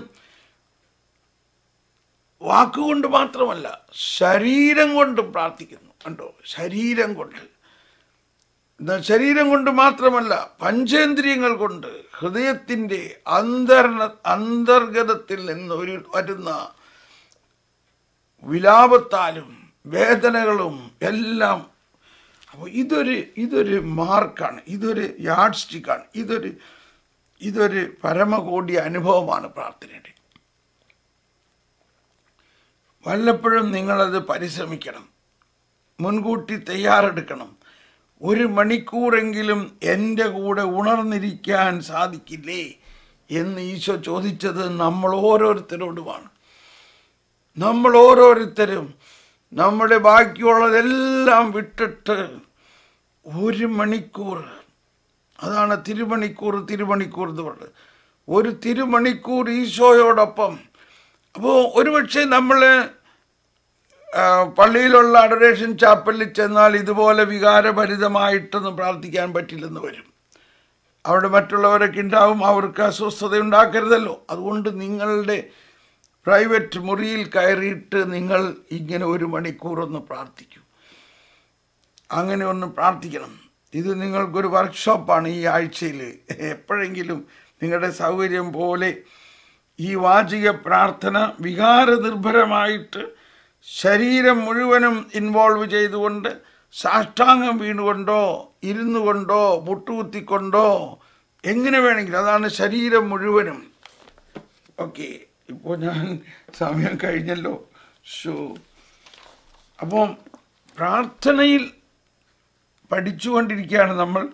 വാക്കുകൊണ്ട് മാത്രമല്ല ശരീരം കൊണ്ട് പ്രാർത്ഥിക്കുന്നു കണ്ടോ ശരീരം കൊണ്ട് എന്നാൽ ശരീരം കൊണ്ട് മാത്രമല്ല പഞ്ചേന്ദ്രിയങ്ങൾ കൊണ്ട് ഹൃദയത്തിൻ്റെ അന്തർണ അന്തർഗതത്തിൽ നിന്ന് ഒരു വരുന്ന വിലാപത്താലും വേദനകളും എല്ലാം അപ്പോൾ ഇതൊരു ഇതൊരു മാർക്കാണ് ഇതൊരു യാഡ് സ്റ്റിക്കാണ് ഇതൊരു ഇതൊരു പരമകോടി അനുഭവമാണ് പ്രാർത്ഥനയുടെ വല്ലപ്പോഴും നിങ്ങളത് പരിശ്രമിക്കണം മുൻകൂട്ടി തയ്യാറെടുക്കണം ഒരു മണിക്കൂറെങ്കിലും എൻ്റെ കൂടെ ഉണർന്നിരിക്കാൻ സാധിക്കില്ലേ എന്ന് ഈശോ ചോദിച്ചത് നമ്മൾ ഓരോരുത്തരോടുമാണ് നമ്മൾ ഓരോരുത്തരും നമ്മുടെ ബാക്കിയുള്ളതെല്ലാം വിട്ടിട്ട് ഒരു മണിക്കൂർ അതാണ് തിരുമണിക്കൂർ തിരുമണിക്കൂർ എന്ന് പറയുന്നത് ഒരു തിരുമണിക്കൂർ ഈശോയോടൊപ്പം അപ്പോൾ ഒരുപക്ഷെ നമ്മൾ പള്ളിയിലുള്ള അഡറേഷൻ ചാപ്പലിൽ ചെന്നാൽ ഇതുപോലെ വികാരഭരിതമായിട്ടൊന്നും പ്രാർത്ഥിക്കാൻ പറ്റില്ലെന്ന് വരും അവിടെ മറ്റുള്ളവരൊക്കെ ഉണ്ടാവും അവർക്ക് അസ്വസ്ഥത ഉണ്ടാക്കരുതല്ലോ അതുകൊണ്ട് നിങ്ങളുടെ പ്രൈവറ്റ് മുറിയിൽ കയറിയിട്ട് നിങ്ങൾ ഇങ്ങനെ ഒരു മണിക്കൂറൊന്ന് പ്രാർത്ഥിക്കൂ അങ്ങനെ ഒന്ന് പ്രാർത്ഥിക്കണം ഇത് നിങ്ങൾക്കൊരു വർക്ക്ഷോപ്പാണ് ഈ ആഴ്ചയിൽ എപ്പോഴെങ്കിലും നിങ്ങളുടെ സൗകര്യം പോലെ ഈ വാചിക പ്രാർത്ഥന വികാരനിർഭരമായിട്ട് ശരീരം മുഴുവനും ഇൻവോൾവ് ചെയ്തുകൊണ്ട് സാഷ്ടാംഗം വീണുകൊണ്ടോ ഇരുന്നു കൊണ്ടോ മുട്ടുകുത്തിക്കൊണ്ടോ എങ്ങനെ വേണമെങ്കിലും അതാണ് ശരീരം മുഴുവനും ഓക്കെ ഇപ്പോൾ ഞാൻ സമയം കഴിഞ്ഞല്ലോ ഷോ അപ്പം പ്രാർത്ഥനയിൽ പഠിച്ചുകൊണ്ടിരിക്കുകയാണ് നമ്മൾ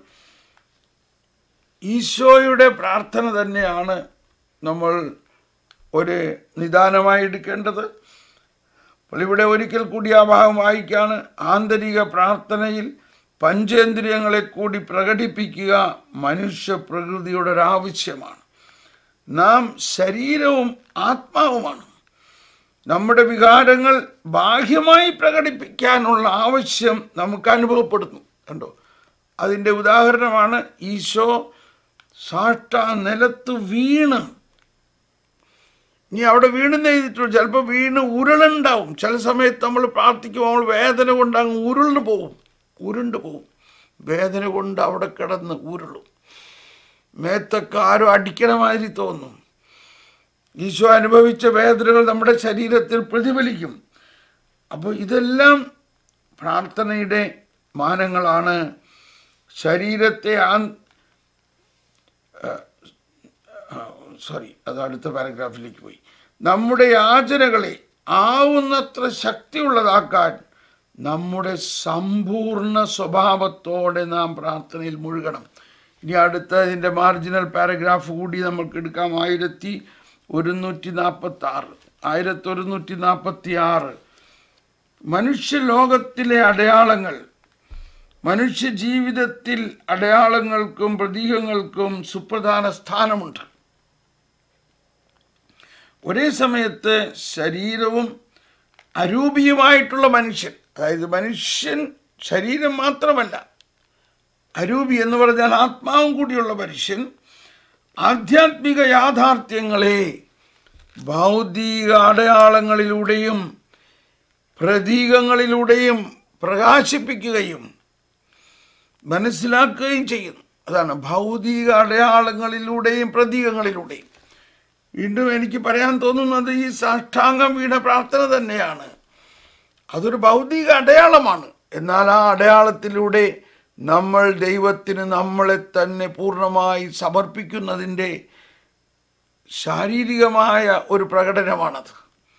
ഈശോയുടെ പ്രാർത്ഥന തന്നെയാണ് നമ്മൾ ഒരു നിദാനമായി എടുക്കേണ്ടത് അപ്പോൾ ഇവിടെ ഒരിക്കൽ കൂടി ആ ഭാഗം വായിക്കാണ് ആന്തരിക പ്രാർത്ഥനയിൽ പഞ്ചേന്ദ്രിയങ്ങളെ കൂടി പ്രകടിപ്പിക്കുക മനുഷ്യ പ്രകൃതിയുടെ ഒരാവശ്യമാണ് നാം ശരീരവും ആത്മാവുമാണ് നമ്മുടെ വികാരങ്ങൾ ബാഹ്യമായി പ്രകടിപ്പിക്കാനുള്ള ആവശ്യം നമുക്ക് അനുഭവപ്പെടുന്നു കണ്ടോ അതിൻ്റെ ഉദാഹരണമാണ് ഈശോ സാഷ്ട നിലത്ത് വീണ് ഇനി അവിടെ വീണെന്ന് എഴുതിയിട്ടുള്ളൂ ചിലപ്പോൾ വീണ് ഉരുളുണ്ടാവും ചില സമയത്ത് നമ്മൾ പ്രാർത്ഥിക്കുമ്പോൾ നമ്മൾ വേദന കൊണ്ട് അങ്ങ് ഉരുളിന് പോവും ഉരുണ്ട് പോവും വേദന കൊണ്ട് അവിടെ കിടന്ന് ഉരുളും മേത്തൊക്കെ ആരോ അടിക്കണ മാതിരി തോന്നും ഈശോ അനുഭവിച്ച വേദനകൾ നമ്മുടെ ശരീരത്തിൽ പ്രതിഫലിക്കും അപ്പോൾ ഇതെല്ലാം പ്രാർത്ഥനയുടെ മാനങ്ങളാണ് ശരീരത്തെ ആ സോറി അത് അടുത്ത പാരഗ്രാഫിലേക്ക് പോയി നമ്മുടെ യാചനകളെ ആവുന്നത്ര ശക്തിയുള്ളതാക്കാൻ നമ്മുടെ സമ്പൂർണ്ണ സ്വഭാവത്തോടെ നാം പ്രാർത്ഥനയിൽ മുഴുകണം ഇനി അടുത്ത ഇതിൻ്റെ മാർജിനൽ പാരഗ്രാഫ് കൂടി നമുക്ക് എടുക്കാം ആയിരത്തി ഒരുന്നൂറ്റി നാൽപ്പത്തി ആറ് ആയിരത്തി ഒരുന്നൂറ്റി നാൽപ്പത്തി ആറ് മനുഷ്യലോകത്തിലെ അടയാളങ്ങൾ മനുഷ്യ ജീവിതത്തിൽ അടയാളങ്ങൾക്കും പ്രതീകങ്ങൾക്കും സുപ്രധാന സ്ഥാനമുണ്ട് ഒരേ സമയത്ത് ശരീരവും അരൂപിയുമായിട്ടുള്ള മനുഷ്യൻ അതായത് മനുഷ്യൻ ശരീരം മാത്രമല്ല അരൂപി എന്ന് പറഞ്ഞാൽ ആത്മാവും കൂടിയുള്ള മനുഷ്യൻ ആധ്യാത്മിക യാഥാർത്ഥ്യങ്ങളെ ഭൗതിക അടയാളങ്ങളിലൂടെയും പ്രതീകങ്ങളിലൂടെയും പ്രകാശിപ്പിക്കുകയും മനസ്സിലാക്കുകയും ചെയ്യുന്നു അതാണ് ഭൗതിക അടയാളങ്ങളിലൂടെയും പ്രതീകങ്ങളിലൂടെയും വീണ്ടും എനിക്ക് പറയാൻ തോന്നുന്നത് ഈ സാഷ്ടാംഗം വീണ പ്രാർത്ഥന തന്നെയാണ് അതൊരു ഭൗതിക അടയാളമാണ് എന്നാൽ ആ അടയാളത്തിലൂടെ നമ്മൾ ദൈവത്തിന് നമ്മളെ തന്നെ പൂർണ്ണമായി സമർപ്പിക്കുന്നതിൻ്റെ ശാരീരികമായ ഒരു പ്രകടനമാണത്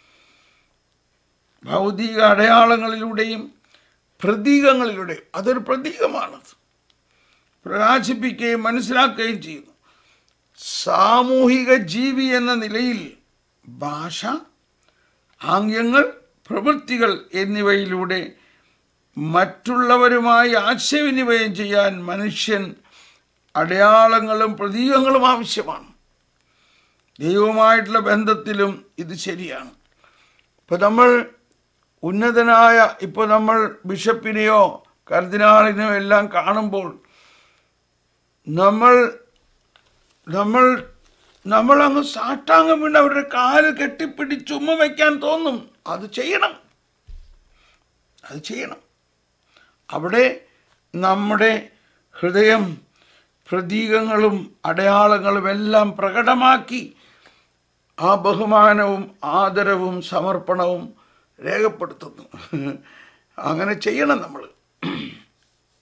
ഭൗതിക അടയാളങ്ങളിലൂടെയും പ്രതീകങ്ങളിലൂടെയും അതൊരു പ്രതീകമാണത് പ്രകാശിപ്പിക്കുകയും മനസ്സിലാക്കുകയും ചെയ്യുന്നു സാമൂഹിക ജീവി എന്ന നിലയിൽ ഭാഷ ആംഗ്യങ്ങൾ പ്രവൃത്തികൾ എന്നിവയിലൂടെ മറ്റുള്ളവരുമായി ആശയവിനിമയം ചെയ്യാൻ മനുഷ്യൻ അടയാളങ്ങളും പ്രതീകങ്ങളും ആവശ്യമാണ് ദൈവവുമായിട്ടുള്ള ബന്ധത്തിലും ഇത് ശരിയാണ് ഇപ്പോൾ നമ്മൾ ഉന്നതനായ ഇപ്പോൾ നമ്മൾ ബിഷപ്പിനെയോ കർദിനാളിനെയോ എല്ലാം കാണുമ്പോൾ നമ്മൾ നമ്മൾ നമ്മൾ അങ്ങ് സാഷ്ടാംഗം വീണ് അവരുടെ കാല് കെട്ടിപ്പിടിച്ച് ഉമ്മ വയ്ക്കാൻ തോന്നും അത് ചെയ്യണം അത് ചെയ്യണം അവിടെ നമ്മുടെ ഹൃദയം പ്രതീകങ്ങളും അടയാളങ്ങളും എല്ലാം പ്രകടമാക്കി ആ ബഹുമാനവും ആദരവും സമർപ്പണവും രേഖപ്പെടുത്തുന്നു അങ്ങനെ ചെയ്യണം നമ്മൾ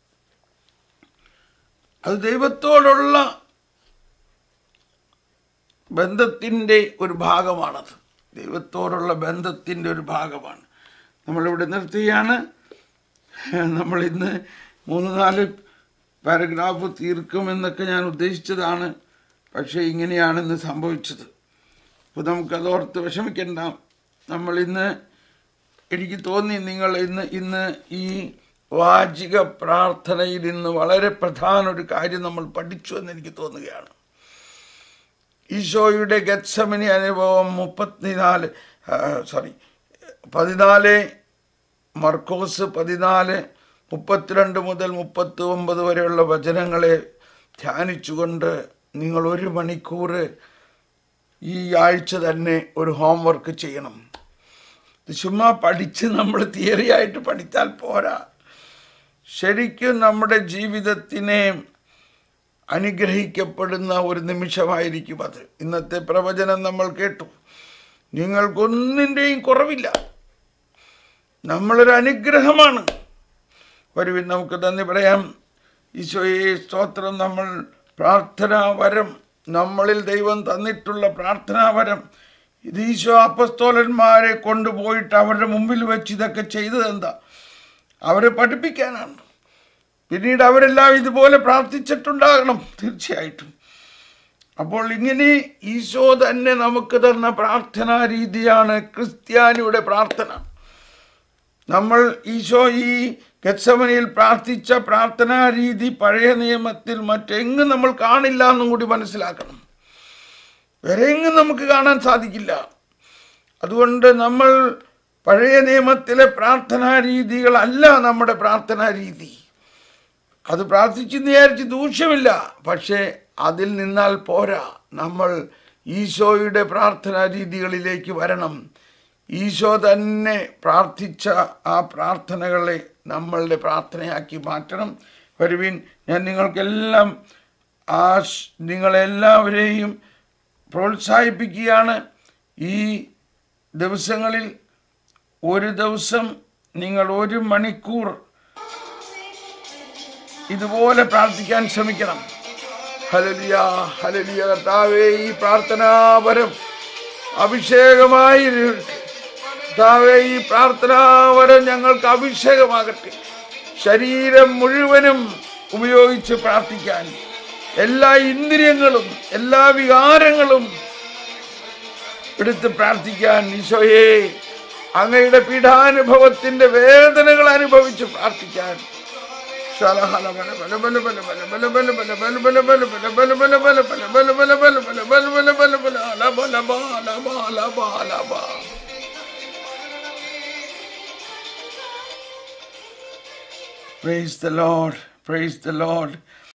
അത് ദൈവത്തോടുള്ള ബന്ധത്തിൻ്റെ ഒരു ഭാഗമാണത് ദൈവത്തോടുള്ള ബന്ധത്തിൻ്റെ ഒരു ഭാഗമാണ് നമ്മളിവിടെ നിർത്തുകയാണ് നമ്മൾ ഇന്ന് മൂന്ന് നാല് പാരഗ്രാഫ് തീർക്കുമെന്നൊക്കെ ഞാൻ ഉദ്ദേശിച്ചതാണ് പക്ഷേ ഇങ്ങനെയാണ് ഇന്ന് സംഭവിച്ചത് അപ്പോൾ നമുക്കതോർത്ത് വിഷമിക്കണ്ട നമ്മൾ ഇന്ന് എനിക്ക് തോന്നി നിങ്ങൾ ഇന്ന് ഇന്ന് ഈ വാചിക പ്രാർത്ഥനയിൽ ഇന്ന് വളരെ പ്രധാന ഒരു കാര്യം നമ്മൾ പഠിച്ചു എന്ന് എനിക്ക് തോന്നുകയാണ് ഈശോയുടെ ഗത്സമനി അനുഭവം മുപ്പത്തിനാല് സോറി പതിനാല് മർക്കോസ് പതിനാല് മുപ്പത്തിരണ്ട് മുതൽ മുപ്പത്തി ഒമ്പത് വരെയുള്ള വചനങ്ങളെ ധ്യാനിച്ചുകൊണ്ട് നിങ്ങൾ ഒരു മണിക്കൂർ ഈ ആഴ്ച തന്നെ ഒരു ഹോംവർക്ക് ചെയ്യണം ഇത് ചുമ്മാ പഠിച്ച് നമ്മൾ തിയറി ആയിട്ട് പഠിച്ചാൽ പോരാ ശരിക്കും നമ്മുടെ ജീവിതത്തിനെ അനുഗ്രഹിക്കപ്പെടുന്ന ഒരു നിമിഷമായിരിക്കും അത് ഇന്നത്തെ പ്രവചനം നമ്മൾ കേട്ടു നിങ്ങൾക്കൊന്നിൻ്റെയും കുറവില്ല നമ്മളൊരു അനുഗ്രഹമാണ് വരുവിൻ നമുക്ക് നന്ദി പറയാം ഈശോയെ സ്തോത്രം നമ്മൾ പ്രാർത്ഥനാ വരം നമ്മളിൽ ദൈവം തന്നിട്ടുള്ള പ്രാർത്ഥനാ വരം ഇത് ഈശോ അപ്പസ്തോലന്മാരെ കൊണ്ടുപോയിട്ട് അവരുടെ മുമ്പിൽ വെച്ച് ഇതൊക്കെ ചെയ്തത് എന്താ അവരെ പഠിപ്പിക്കാനാണ് പിന്നീട് അവരെല്ലാം ഇതുപോലെ പ്രാർത്ഥിച്ചിട്ടുണ്ടാകണം തീർച്ചയായിട്ടും അപ്പോൾ ഇങ്ങനെ ഈശോ തന്നെ നമുക്ക് തന്ന പ്രാർത്ഥനാ രീതിയാണ് ക്രിസ്ത്യാനിയുടെ പ്രാർത്ഥന നമ്മൾ ഈശോ ഈ ഗത്സമനിയിൽ പ്രാർത്ഥിച്ച പ്രാർത്ഥനാ രീതി പഴയ നിയമത്തിൽ മറ്റെങ്ങും നമ്മൾ കാണില്ല എന്നും കൂടി മനസ്സിലാക്കണം വേറെ എങ്ങും നമുക്ക് കാണാൻ സാധിക്കില്ല അതുകൊണ്ട് നമ്മൾ പഴയ നിയമത്തിലെ പ്രാർത്ഥനാ രീതികളല്ല നമ്മുടെ പ്രാർത്ഥനാ രീതി അത് പ്രാർത്ഥിച്ചെന്ന് വിചാരിച്ച് ദൂഷ്യമില്ല പക്ഷേ അതിൽ നിന്നാൽ പോരാ നമ്മൾ ഈശോയുടെ പ്രാർത്ഥനാ രീതികളിലേക്ക് വരണം ഈശോ തന്നെ പ്രാർത്ഥിച്ച ആ പ്രാർത്ഥനകളെ നമ്മളുടെ പ്രാർത്ഥനയാക്കി മാറ്റണം വരുവിൻ ഞാൻ നിങ്ങൾക്കെല്ലാം ആ നിങ്ങളെല്ലാവരെയും പ്രോത്സാഹിപ്പിക്കുകയാണ് ഈ ദിവസങ്ങളിൽ ഒരു ദിവസം നിങ്ങൾ ഒരു മണിക്കൂർ ഇതുപോലെ പ്രാർത്ഥിക്കാൻ ശ്രമിക്കണം ഹലലിയ ഹലലിയ കർത്താവേ ഈ പ്രാർത്ഥനാവരം അഭിഷേകമായി കർത്താവേ ഈ പ്രാർത്ഥനാവരം ഞങ്ങൾക്ക് അഭിഷേകമാകട്ടെ ശരീരം മുഴുവനും ഉപയോഗിച്ച് പ്രാർത്ഥിക്കാൻ എല്ലാ ഇന്ദ്രിയങ്ങളും എല്ലാ വികാരങ്ങളും എടുത്ത് പ്രാർത്ഥിക്കാൻ ഈശോയെ അങ്ങയുടെ പീഠാനുഭവത്തിന്റെ വേദനകൾ അനുഭവിച്ച് പ്രാർത്ഥിക്കാൻ Praise the Lord, praise the Lord.